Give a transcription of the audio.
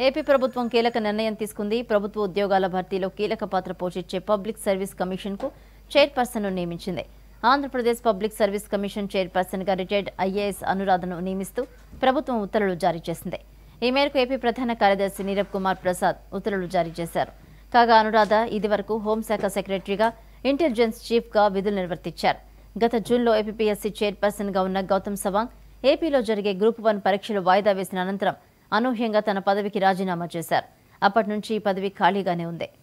AP ప్రభుత్వం కీలక నిర్ణయం తీసుకుంది ప్రభుత్వ ఉద్యోగాల భర్తీలో కీలక పాత్ర పోషించే పబ్లిక్ సర్వీస్ కమిషన్ కు చైర్పర్సన్ నియమించింది Andhra Pradesh public service commission chairperson గా రిటైర్డ్ ఐఏఎస్ అనురాధను నియమిస్తూ ప్రభుత్వం ఉత్తర్వులు జారీ చేసింది ఈ మేరకు ఏపీ ప్రధాన కార్యదర్శి నీరబ్ కుమార్ ప్రసాద్ ఉత్తర్వులు జారీ చేశారు కాగా అనురాధ ఇదివరకు హోంశాఖ సెక్రటరీగా ఇంటెలిజెన్స్ చీఫ్ గా విధులు నిర్వర్తించారు గత జూన్లో ఏపీఎస్సీ చైర్పర్సన్ గా ఉన్న గౌతమ్ సవాంగ్ ఏపీలో జరిగే గ్రూప్ వన్ పరీక్షలు వాయిదా వేసిన అనంతరం అనూహ్యంగా తన పదవికి రాజీనామా చేశారు అప్పటి నుంచి ఈ పదవి ఖాళీగానే ఉంది